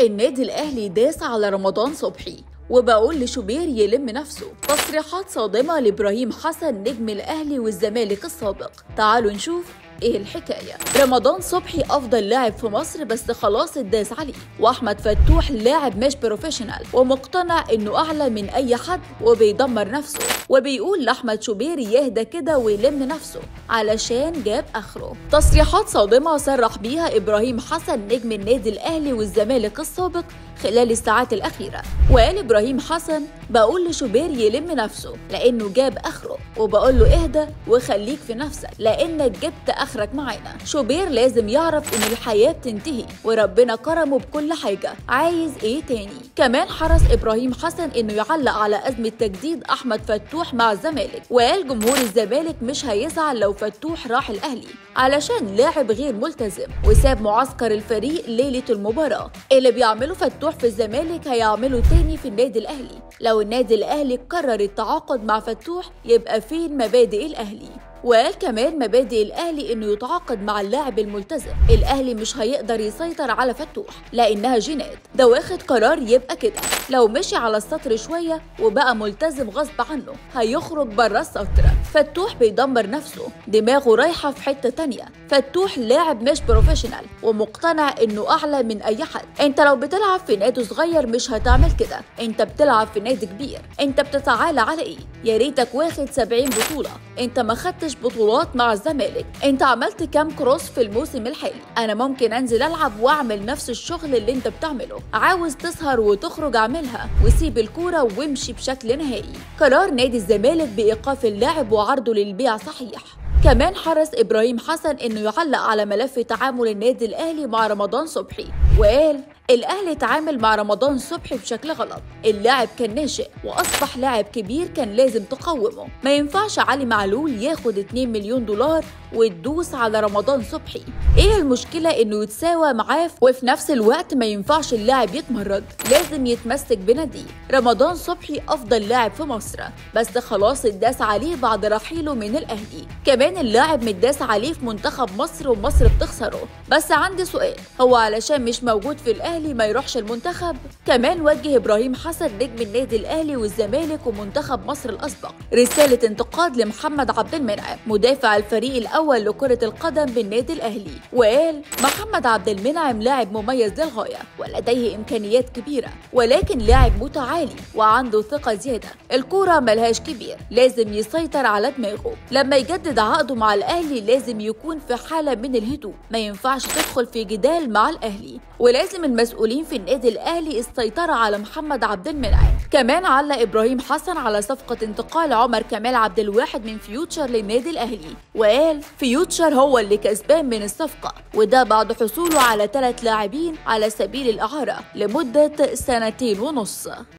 النادي الاهلي داس على رمضان صبحي وبقول لشوبير يلم نفسه تصريحات صادمة لإبراهيم حسن نجم الأهلي والزمالك السابق تعالوا نشوف ايه الحكاية رمضان صبحي افضل لاعب في مصر بس خلاص اتداس عليه واحمد فتوح لاعب مش بروفيشنال ومقتنع انه اعلى من اي حد وبيدمر نفسه وبيقول لاحمد شوبير يهدى كده ويلم نفسه علشان جاب اخره تصريحات صادمة صرح بيها ابراهيم حسن نجم النادي الاهلي والزمالك السابق خلال الساعات الأخيرة وقال إبراهيم حسن بقول لشوبير يلم نفسه لأنه جاب آخره وبقول له اهدى وخليك في نفسك لأنك جبت آخرك معانا شوبير لازم يعرف إن الحياة بتنتهي وربنا كرمه بكل حاجة عايز إيه تاني كمان حرص إبراهيم حسن إنه يعلق على أزمة تجديد أحمد فتوح مع الزمالك وقال جمهور الزمالك مش هيزعل لو فتوح راح الأهلي علشان لاعب غير ملتزم وساب معسكر الفريق ليلة المباراة اللي بيعمله فتوح في الزمالك هيعمله تاني في النادي الأهلي لو النادي الأهلي قرر التعاقد مع فتوح يبقى فين مبادئ الأهلي وقال كمان مبادئ الاهلي انه يتعاقد مع اللاعب الملتزم الاهلي مش هيقدر يسيطر على فتوح لانها جينات ده واخد قرار يبقى كده لو مشي على السطر شويه وبقى ملتزم غصب عنه هيخرج بره السطر فتوح بيدمر نفسه دماغه رايحه في حته تانية فتوح لاعب مش بروفيشنال ومقتنع انه اعلى من اي حد انت لو بتلعب في نادي صغير مش هتعمل كده انت بتلعب في نادي كبير انت بتتعالى على ايه يا ريتك واخد 70 بطوله انت ما خدتش بطولات مع الزمالك انت عملت كام كروس في الموسم الحالي انا ممكن انزل العب واعمل نفس الشغل اللي انت بتعمله عاوز تسهر وتخرج اعملها وسيب الكوره وامشي بشكل نهائي قرار نادي الزمالك بايقاف اللاعب وعرضه للبيع صحيح كمان حرص ابراهيم حسن انه يعلق على ملف تعامل النادي الاهلي مع رمضان صبحي وقال الاهلي تعامل مع رمضان صبحي بشكل غلط اللاعب كان ناشئ واصبح لاعب كبير كان لازم تقومه ما ينفعش علي معلول ياخد 2 مليون دولار وتدوس على رمضان صبحي ايه المشكله انه يتساوى معاه وفي نفس الوقت ما ينفعش اللاعب يتمرد لازم يتمسك بناديه رمضان صبحي افضل لاعب في مصر بس خلاص اتداس عليه بعد رحيله من الاهلي كمان اللاعب متداس عليه في منتخب مصر ومصر بتخسره بس عندي سؤال هو علشان مش موجود في الاهلي ما يروحش المنتخب كمان وجه ابراهيم حسن نجم النادي الاهلي والزمالك ومنتخب مصر الاسبق رساله انتقاد لمحمد عبد المنعم مدافع الفريق الاول لكره القدم بالنادي الاهلي وقال محمد عبد المنعم لاعب مميز للغايه ولديه امكانيات كبيره ولكن لاعب متعالي وعنده ثقه زياده الكوره ملهاش كبير لازم يسيطر على دماغه لما يجدد عقده مع الاهلي لازم يكون في حاله من الهدوء ما ينفعش تدخل في جدال مع الاهلي ولازم المسؤولين في النادي الاهلي السيطره على محمد عبد المنعم كمان علق ابراهيم حسن على صفقه انتقال عمر كمال عبد الواحد من فيوتشر للنادي الاهلي وقال فيوتشر هو اللي كسبان من الصفقه وده بعد حصوله على ثلاث لاعبين على سبيل الاعاره لمده سنتين ونص